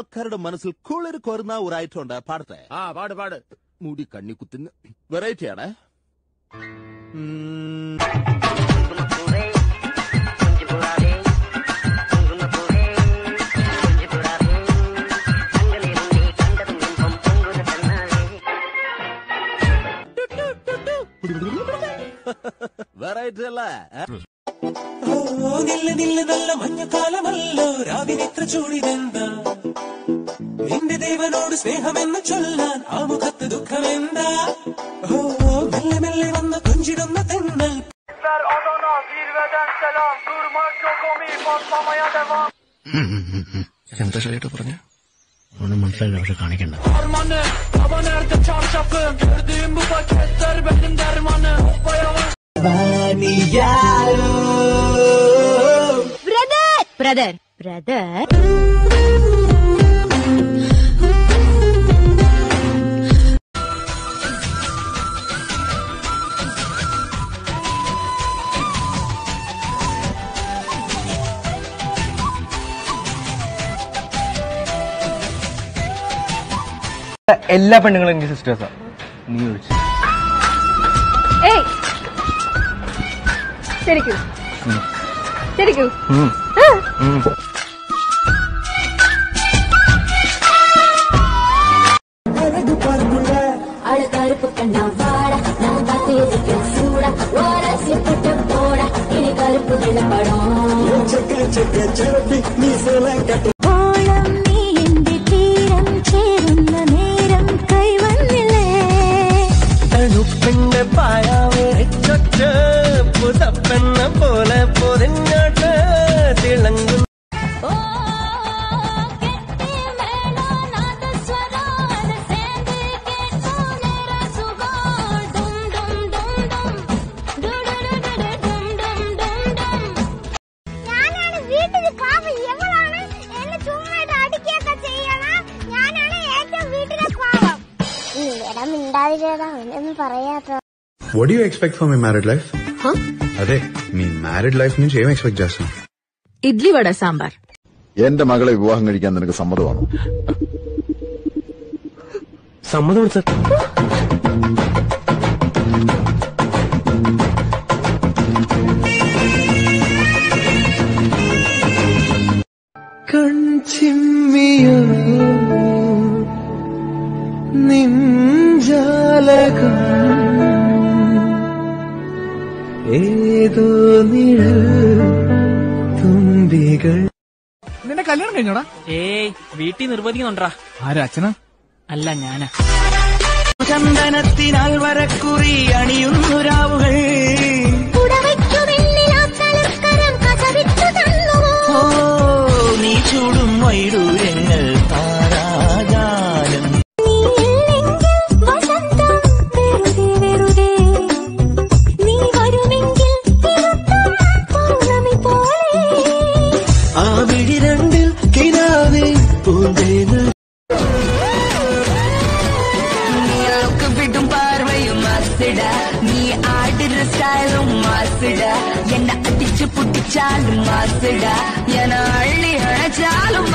ആൾക്കാരുടെ മനസ്സിൽ കുളിർ കൊരുന്ന ഒരായിട്ടുണ്ട് പാടത്തെ ആ പാട് പാട് മുടി കണ്ണി കുത്തുന്ന വെറൈറ്റി ആണ് വെറൈറ്റി അല്ലേ ഏ? ഓ നില്ല നില്ല നല്ല മഞ്ഞക്കാലമല്ലോ രാവിനിത്ര ചൂടിതെന്താ നിന്റെ ദേവനോട് സ്നേഹമെന്ന് ചൊല്ലാൻ ആ മുഖത്ത് ദുഃഖമെന്താ ഓ മെല്ലെ മെല്ലെ വന്ന് കൊഞ്ചിടുന്ന തെന്നൽ Ver Adana zirveden selam Durmak yok omi patlamaya devam എന്താ ശരിയായിട്ട് പറഞ്ഞ ഒന്നും മനസ്സിലായില്ല പക്ഷെ കാണിക്കണ്ട Armanı baba nerede çarşafım Gördüğüm bu paketler benim dermanı Hoppa yavaş brother brother brother എല്ലാ പെണ്ണുങ്ങളും എനിക്ക് സിസ്റ്റേഴ്സാ നീ ഒഴിച്ചു ഏയ് ശരിക്കും ശരിക്കും அழுக்கருப்பு கண்ணா வாட நான் காத்திருக்க சூட ஓரசிப்பட்டு போட இனி கருப்பு வெள்ளப்படம் ഓളം നീ എന്റെ തീരം ചേരുന്ന നേരം കൈവന്നില്ലേ തണുപ്പിന്റെ പായാവേറിച്ചൊച്ച പുതപ്പെന്ന പോലെ പൊതിഞ്ഞോട്ട് തിളങ്ങും ഓ കെട്ടി മേളനാദ സ്വരം അത് சேர்ந்து கேட்கும் நேர சுகம் டும் டும் டும் டும் டுடுடுடுடு டும் டும் டும் டும் ഞാനാണ് വീട്ടിൽ പാവം എവളാണ് എന്നെ ചുമ്മായിട്ട് അടിക്കുകയൊക്കെ ചെയ്യണം ഞാനാണ് ഏറ്റവും വീട്ടിലെ പാവം ഇവിടെ മിണ്ടാതിരടാ അവനൊന്നും പറയാത്ത what you expect for my married life అదే మీ మ్యారీడ్ లైఫ్ నుంచి ఏం ఎక్స్పెక్ట్ చేస్తాం ഇഡ്ലി വട സാമ്പാർ എന്റെ മകളെ വിവാഹം കഴിക്കാൻ നിനക്ക് സമ്മതമാണോ സമ്മതം സർ കൺചിമ്മിയോ നിഞ്ചാലകം ഏതോ നിഴൽ തുമ്പികൾ നിന്റെ കല്യാണം കഴിഞ്ഞോടാ ഏയ് വീട്ടിൽ നിർബന്ധിക്കുന്നുണ്ടാ ആരാ അച്ഛനാ അല്ല ഞാനാ ചന്ദനത്തിനാൽ വരക്കുറി അണിയുന്നു രാവുകൾ പുടവയ്ക്കുമെന്നിലാത്തലക്കരം കസവിട്ടു തന്നുവോ ഓ നീ ചൂടും വൈഡൂര്യങ്ങൾ താരാജാലം നീയില്ലെങ്കിൽ വസന്തം വെറുതെ വെറുതെ നീ വരുമെങ്കിൽ ഇരുട്ടും പൗർണമി പോലെ ആ വിഴി രണ്ടിൽ കിനാവേ പൂന്തേന വിടും പാർവയും മാസിട നീ ആടുற സ്റ്റൈലും മാസിട എന്നെ അടിച്ചു പൊട്ടിച്ചാലും മാസിട എന്നെ അള്ളി അണച്ചാലും